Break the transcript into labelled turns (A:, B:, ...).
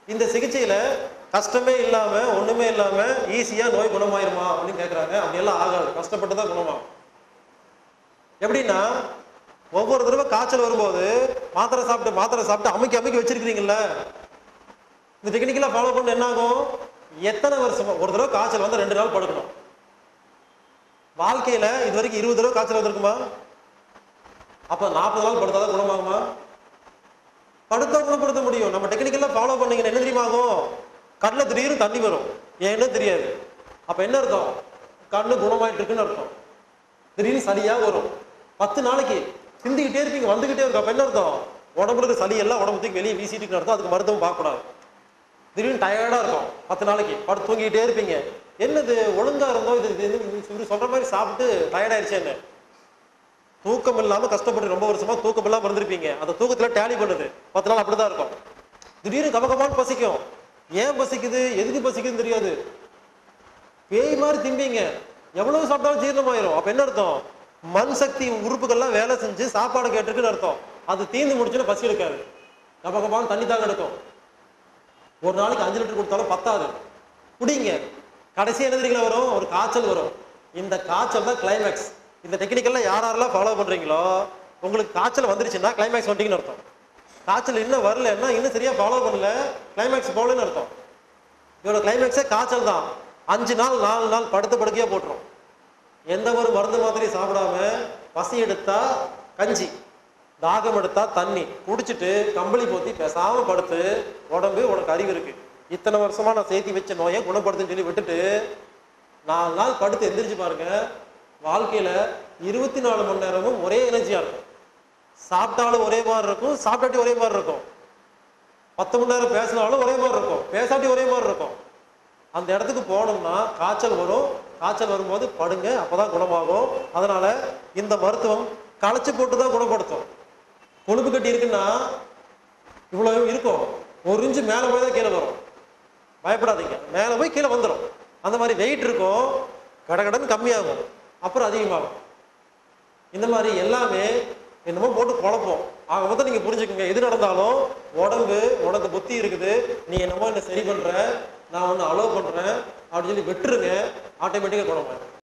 A: இந்த சிகிச்சையில கஷ்டமே இல்லாம ஒண்ணுமே இல்லாம ஈஸியா நோய் குணமாயிருமா அப்படின்னு கேக்குறாங்க அப்படியெல்லாம் ஆகாது கஷ்டப்பட்டு தான் குணமாகும் எப்படின்னா ஒவ்வொரு தடவை காய்ச்சல் வரும்போது மாத்திரை சாப்பிட்டு மாத்திரை சாப்பிட்டு அமுக்கி அமுக்கி வச்சிருக்கிறீங்கல்ல இந்த டெக்னிக்கெல்லாம் ஃபாலோ பண்ண என்ன ஆகும் எத்தனை வருஷமா ஒரு தடவை காய்ச்சல் வந்து ரெண்டு நாள் படுக்கணும் வாழ்க்கையில இது வரைக்கும் இருபது தடவை காய்ச்சல் வந்திருக்குமா அப்ப நாற்பது நாள் படுத்தாதான் குணமாகுமா படுத்தா குணப்படுத்த முடியும் நம்ம டெக்னிக்கெல்லாம் ஃபாலோ பண்ணீங்கன்னா என்ன தெரியுமா ஆகும் கண்ணுல திடீர்னு தண்ணி வரும் ஏன்னு தெரியாது அப்ப என்ன அர்த்தம் கண்ணு குணமாயிட்டு இருக்குன்னு அர்த்தம் திடீர்னு சளியா வரும் பத்து நாளைக்கு சிந்திக்கிட்டே இருப்பீங்க வந்துகிட்டே இருக்கும் அப்ப என்ன அர்த்தம் உடம்புல இருக்க சளி எல்லாம் உடம்பு தூக்கி வெளியே வீசிட்டு இருக்குன்னு அர்த்தம் அதுக்கு மருத்துவம் பார்க்கக்கூடாது திடீர்னு டயர்டா இருக்கும் பத்து நாளைக்கு படுத்து தூங்கிட்டே இருப்பீங்க என்னது ஒழுங்கா இருந்தோம் இது இது இது இவரு சொல்ற மாதிரி சாப்பிட்டு டயர்ட் ஆயிடுச்சு என்ன தூக்கம் இல்லாம கஷ்டப்பட்டு ரொம்ப வருஷமா தூக்கம் இல்லாம இருந்திருப்பீங்க அந்த தூக்கத்துல டேலி பண்ணுது பத்து நாள் அப்படிதான் இருக்கும் திடீர்னு கமகமான்னு பசிக்கும் ஏன் பசிக்குது எதுக்கு பசிக்குதுன்னு தெரியாது பேய் மாதிரி திம்பிங்க எவ்வளவு சாப்பிட்டாலும் ஜீரணமாயிரும் அப்ப என்ன அர்த்தம் மண் சக்தி உறுப்புகள்லாம் வேலை செஞ்சு சாப்பாடு கேட்டிருக்குன்னு அர்த்தம் அது தீர்ந்து முடிச்சுன்னு பசி எடுக்காது கபகபான்னு தண்ணி தாங்க எடுக்கும் ஒரு நாளைக்கு அஞ்சு லிட்டர் கொடுத்தாலும் பத்தாது குடிங்க கடைசி என்ன தெரியுங்களா வரும் ஒரு காய்ச்சல் வரும் இந்த காய்ச்சல் தான் கிளைமேக்ஸ் இந்த டெக்னிக்கெல்லாம் யார் யாரெல்லாம் ஃபாலோ பண்றீங்களோ உங்களுக்கு காய்ச்சல் வந்துருச்சுன்னா கிளைமேக்ஸ் வந்துட்டீங்கன்னு அர்த்தம் காய்ச்சல் இன்னும் வரலன்னா இன்னும் சரியா ஃபாலோ பண்ணல கிளைமேக்ஸ் போகலன்னு அர்த்தம் இதோட கிளைமேக்ஸே காய்ச்சல் தான் அஞ்சு நாள் நாலு நாள் படுத்த படுக்கையா போட்டுரும் எந்த ஒரு மருந்து மாதிரி சாப்பிடாம பசி எடுத்தா கஞ்சி தாகம் எடுத்தா தண்ணி குடிச்சிட்டு கம்பளி போத்தி பேசாம படுத்து உடம்பு உனக்கு அறிவு இருக்கு இத்தனை வருஷமா நான் சேர்த்தி வச்ச நோயை குணப்படுத்துன்னு சொல்லி விட்டுட்டு நாலு நாள் படுத்து எந்திரிச்சு பாருங்க வாழ்க்கையில இருபத்தி நாலு மணி நேரமும் ஒரே எனர்ஜியா இருக்கும் சாப்பிட்டாலும் ஒரே மாதிரி இருக்கும் சாப்பிட்டாட்டி ஒரே மாதிரி இருக்கும் பத்து மணி நேரம் பேசினாலும் ஒரே மாதிரி இருக்கும் பேசாட்டி ஒரே மாதிரி இருக்கும் அந்த இடத்துக்கு போனோம்னா காய்ச்சல் வரும் காய்ச்சல் வரும்போது படுங்க அப்பதான் குணமாகும் அதனால இந்த மருத்துவம் களைச்சு போட்டு தான் குணப்படுத்தும் கொழுப்பு கட்டி இருக்குன்னா இவ்வளவு இருக்கும் ஒரு இன்ச்சு மேலே போய் தான் கீழே வரும் பயப்படாதீங்க மேலே போய் கீழே வந்துடும் அந்த மாதிரி வெயிட் இருக்கும் கடகடன்னு கம்மியாகும் அப்புறம் அதிகமாகும் இந்த மாதிரி எல்லாமே என்னமோ போட்டு குழப்பம் ஆக மொத்தம் நீங்க புரிஞ்சுக்கோங்க எது நடந்தாலும் உடம்பு உனக்கு புத்தி இருக்குது நீ என்னமோ என்ன சரி பண்ற நான் ஒன்று அலோவ் பண்றேன் அப்படின்னு சொல்லி விட்டுருங்க ஆட்டோமேட்டிக்காக குணமாயிடும்